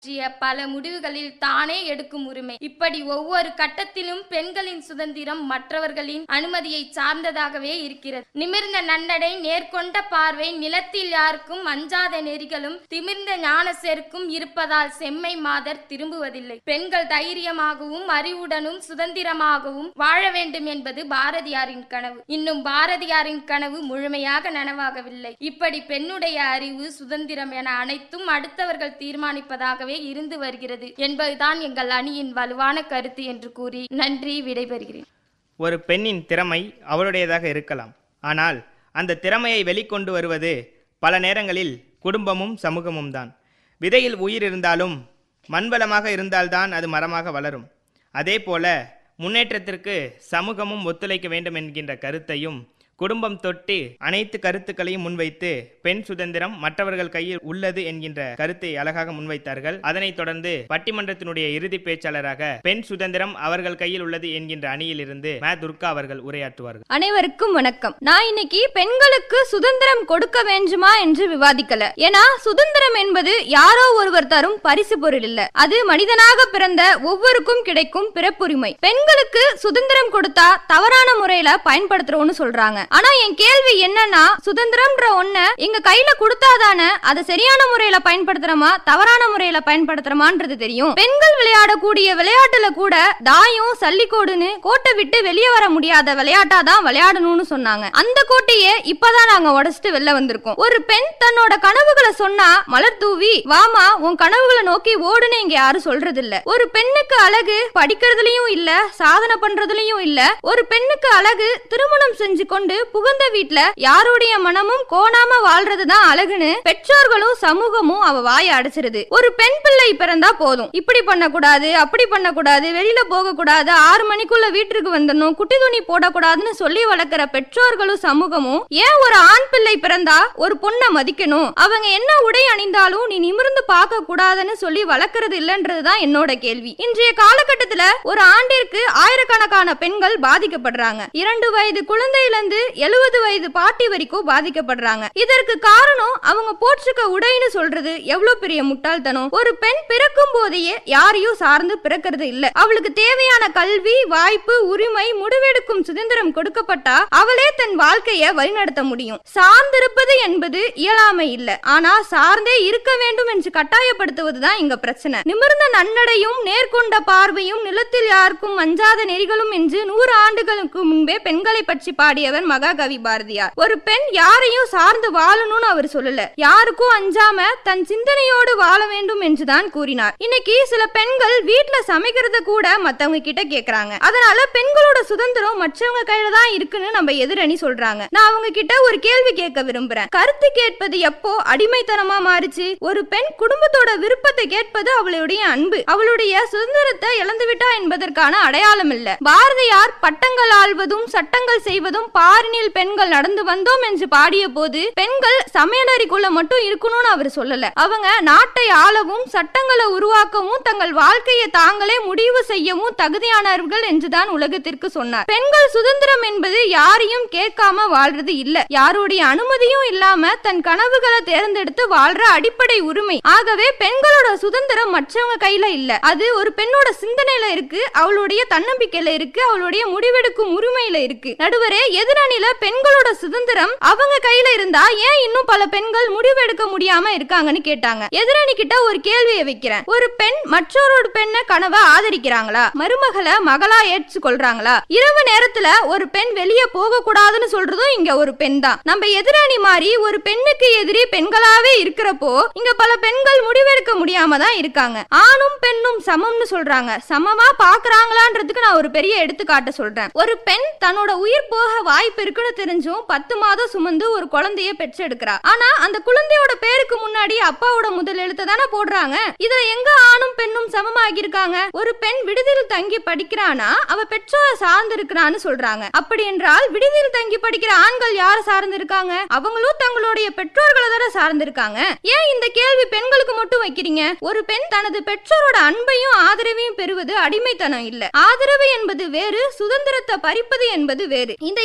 பற்றிய பல முடிவுகளில் தானே எடுக்கும் உரிமை இப்படி ஒவ்வொரு கட்டத்திலும் பெண்களின் சுதந்திரம் மற்றவர்களின் அனுமதியை சார்ந்ததாகவே இருக்கிறது நிமிர்ந்த நன்னடை நேர்கொண்ட பார்வை நிலத்தில் யாருக்கும் அஞ்சாத நெறிகளும் திமிர்ந்த ஞான செருக்கும் இருப்பதால் செம்மை மாதர் திரும்புவதில்லை பெண்கள் தைரியமாகவும் அறிவுடனும் சுதந்திரமாகவும் வாழ வேண்டும் என்பது பாரதியாரின் கனவு இன்னும் பாரதியாரின் கனவு முழுமையாக நனவாகவில்லை இப்படி பெண்ணுடைய அறிவு சுதந்திரம் என அனைத்தும் அடுத்தவர்கள் தீர்மானிப்பதாகவே இருந்து வருகிறது என்பதுதான் எங்கள் அணியின் வலுவான கருத்து என்று கூறி நன்றி விடைபெறுகிறேன் ஒரு பெண்ணின் திறமை அவளுடையதாக இருக்கலாம் ஆனால் அந்த திறமையை வெளிக்கொண்டு வருவது பல நேரங்களில் குடும்பமும் சமூகமும் தான் விதையில் உயிர் இருந்தாலும் மண்வளமாக இருந்தால்தான் அது மரமாக வளரும் அதே போல முன்னேற்றத்திற்கு சமூகமும் ஒத்துழைக்க வேண்டும் என்கின்ற கருத்தையும் குடும்பம் தொட்டு அனைத்து கருத்துக்களையும் முன்வைத்து பெண் சுதந்திரம் மற்றவர்கள் கையில் உள்ளது என்கின்ற கருத்தை அழகாக முன்வைத்தார்கள் அதனைத் தொடர்ந்து பட்டிமன்றத்தினுடைய இறுதி பேச்சாளராக பெண் சுதந்திரம் அவர்கள் கையில் உள்ளது என்கின்ற அணியிலிருந்து மே துர்கா அவர்கள் உரையாற்றுவார்கள் அனைவருக்கும் வணக்கம் நான் இன்னைக்கு பெண்களுக்கு சுதந்திரம் கொடுக்க வேண்டுமா என்று விவாதிக்கல ஏன்னா சுதந்திரம் என்பது யாரோ ஒருவர் தரும் பரிசு பொருள் இல்ல அது மனிதனாக பிறந்த ஒவ்வொருக்கும் கிடைக்கும் பிறப்புரிமை பெண்களுக்கு சுதந்திரம் கொடுத்தா தவறான முறையில பயன்படுத்துறோம்னு சொல்றாங்க ஆனா என் கேள்வி என்னன்னா சுதந்திரம்ன்ற ஒண்ண எங்க கையில கொடுத்தாதானே அதை சரியான முறையில பயன்படுத்துறோமா தவறான முறையில பயன்படுத்துறோமான்றது தெரியும் பெண்கள் விளையாடக்கூடிய விளையாட்டுல கூட தாயம் சல்லிக்கோடுன்னு கோட்டை விட்டு வெளியே வர முடியாத விளையாட்டா தான் விளையாடணும்னு சொன்னாங்க அந்த கோட்டையே இப்பதான் நாங்க உடைச்சிட்டு வெளில வந்திருக்கோம் ஒரு பெண் தன்னோட கனவுகளை சொன்னா மலர் தூவி வாமா உன் கனவுகளை நோக்கி ஓடுன்னு இங்க யாரும் சொல்றது இல்ல ஒரு பெண்ணுக்கு அழகு படிக்கிறதுலயும் இல்ல சாதனை பண்றதுலயும் இல்ல ஒரு பெண்ணுக்கு அழகு திருமணம் செஞ்சு கொண்டு புகுந்த வீட்ல யாருடைய மனமும் கோணாம வாழ்றதுதான் அழகுன்னு பெற்றோர்களும் சமூகமும் அவ வாயை அடைச்சிருது ஒரு பெண் பிள்ளை பிறந்தா போதும் இப்படி பண்ணக்கூடாது அப்படி பண்ணக்கூடாது வெளியில போக கூடாது ஆறு மணிக்குள்ள வீட்டுக்கு வந்துடணும் குட்டி துணி போடக்கூடாதுன்னு சொல்லி வளர்க்கிற பெற்றோர்களும் சமூகமும் ஏன் ஒரு ஆண் பிள்ளை பிறந்தா ஒரு பொண்ணை மதிக்கணும் அவங்க என்ன உடை அணிந்தாலும் நீ நிமிர்ந்து பார்க்க கூடாதுன்னு சொல்லி வளர்க்கறது இல்லன்றதுதான் என்னோட கேள்வி இன்றைய காலகட்டத்துல ஒரு ஆண்டிற்கு ஆயிரக்கணக்கான பெண்கள் பாதிக்கப்படுறாங்க இரண்டு வயது குழந்தையில இருந்து எழுபது வயது பாட்டி வரைக்கும் பாதிக்கப்படுறாங்க இதற்கு காரணம் அவங்க போற்றுக்க உடைன்னு சொல்றது எவ்வளவு பெரிய முட்டாள்தனம் ஒரு பெண் பிறக்கும் போதையே யாரையும் சார்ந்து பிறக்கிறது இல்ல அவளுக்கு தேவையான கல்வி வாய்ப்பு உரிமை முடிவெடுக்கும் சுதந்திரம் கொடுக்கப்பட்டா அவளே தன் வாழ்க்கைய வழிநடத்த முடியும் சார்ந்திருப்பது என்பது இயலாமை இல்ல ஆனா சார்ந்தே இருக்க வேண்டும் என்று கட்டாயப்படுத்துவதுதான் இங்க பிரச்சனை நிமிர்ந்த நன்னடையும் நேர்கொண்ட பார்வையும் நிலத்தில் யாருக்கும் அஞ்சாத நெறிகளும் என்று நூறு ஆண்டுகளுக்கு முன்பே பெண்களை பற்றி பாடியவர் மகாகவி பாரதியார் ஒரு பெண் யாரையும் சார்ந்து வாழணும்னு அவர் சொல்லல யாருக்கும் அஞ்சாம தன் சிந்தனையோடு வாழ வேண்டும் என்றுதான் கூறினார் இன்னைக்கு சில பெண்கள் வீட்ல சமைக்கிறத கூட மத்தவங்க கிட்ட கேக்குறாங்க அதனால பெண்களோட சுதந்திரம் மற்றவங்க கையில தான் இருக்குன்னு நம்ம எதிரணி சொல்றாங்க நான் அவங்க கிட்ட ஒரு கேள்வி கேட்க விரும்புறேன் கருத்து கேட்பது எப்போ அடிமைத்தனமா மாறுச்சு ஒரு பெண் குடும்பத்தோட விருப்பத்தை கேட்பது அவளுடைய அன்பு அவளுடைய சுதந்திரத்தை இழந்துவிட்டா என்பதற்கான அடையாளம் இல்ல பாரதியார் பட்டங்கள் ஆள்வதும் சட்டங்கள் செய்வதும் பாரினில் பெண்கள் நடந்து வந்தோம் என்று பாடிய போது பெண்கள் சமையலறைக்குள்ள மட்டும் இருக்கணும்னு அவர் சொல்லல அவங்க நாட்டை ஆளவும் சட்டங்களை உருவாக்கவும் தங்கள் வாழ்க்கையை தாங்களே முடிவு செய்யவும் தகுதியானவர்கள் என்றுதான் உலகத்திற்கு சொன்னார் பெண்கள் சுதந்திரம் என்பது யாரையும் கேட்காம வாழ்றது இல்ல யாருடைய அனுமதியும் இல்லாம தன் கனவுகளை தேர்ந்தெடுத்து வாழ்ற அடிப்படை உரிமை ஆகவே பெண்களோட சுதந்திரம் மற்றவங்க கையில இல்ல அது ஒரு பெண்ணோட சிந்தனையில இருக்கு அவளுடைய தன்னம்பிக்கையில இருக்கு அவளுடைய முடிவெடுக்கும் உரிமையில இருக்கு நடுவரே எதிரணியில பெண்களோட சுதந்திரம் அவங்க கையில இருந்தா ஏன் இன்னும் பல பெண்கள் முடிவெடுக்க முடியாம இருக்காங்கன்னு கேட்டாங்க எதிரணி கிட்ட ஒரு கேள்வியை வைக்கிறேன் ஒரு பெண் மற்றொரு பெண்ணை கனவை ஆதரிக்கிறாங்களா மருமகளை மகளா ஏற்றுக்கொள்றாங்களா இரவு நேரத்துல ஒரு பெண் வெளியே போக கூடாதுன்னு சொல்றதும் இங்க ஒரு பெண் தான் நம்ம எதிரணி மாதிரி ஒரு பெண்ணுக்கு எதிரி பெண்களாவே இருக்கிறப்போ இங்க பல பெண்கள் முடிவெடுக்க முடியாம தான் இருக்காங்க ஆணும் பெண்ணும் சமம்னு சொல்றாங்க சமமா பாக்குறாங்களான்றதுக்கு நான் ஒரு பெரிய எடுத்துக்காட்டு சொல்றேன் ஒரு பெண் தன்னோட உயிர் போக வாய்ப்பு இருக்குன்னு தெரிஞ்சும் பத்து மாதம் சுமந்து ஒரு குழந்தைய பெற்றெடுக்கிறா ஆனா அந்த குழந்தையோட பேருக்கு முன்னாடி அப்பாவோட முதல் எழுத்தை தானே போடுறாங்க இதுல எங்க ஆணும் பெண்ணும் சமமாகி இருக்காங்க ஒரு பெண் விடுதியில் தங்கி படிக்கிறானா அவ பெற்றோரை சார்ந்து இருக்கிறான்னு சொல்றாங்க அப்படி என்றால் விடுதியில் தங்கி படிக்கிற ஆண்கள் யார சார்ந்து இருக்காங்க அவங்களும் தங்களுடைய பெற்றோர்களை தானே சார்ந்து இருக்காங்க ஏன் இந்த கேள்வி பெண்களுக்கு மட்டும் வைக்கிறீங்க ஒரு பெண் தனது பெற்றோரோட அன்பையும் ஆதரவையும் பெறுவது அடிமைத்தனம் இல்ல ஆதரவு என்பது வேறு சுதந்திரத்தை பறிப்பது என்பது வேறு இந்த இரண்டையும்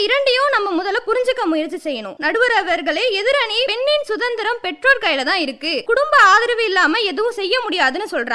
இதையும் நம்ம முதல்ல புரிஞ்சுக்க முயற்சி செய்யணும் நடுவர் அவர்களே எதிரணி பெண்ணின் சுதந்திரம் பெற்றோர் கையில தான் இருக்கு குடும்ப ஆதரவு இல்லாம எதுவும் செய்ய முடியாதுன்னு சொல்றாங்க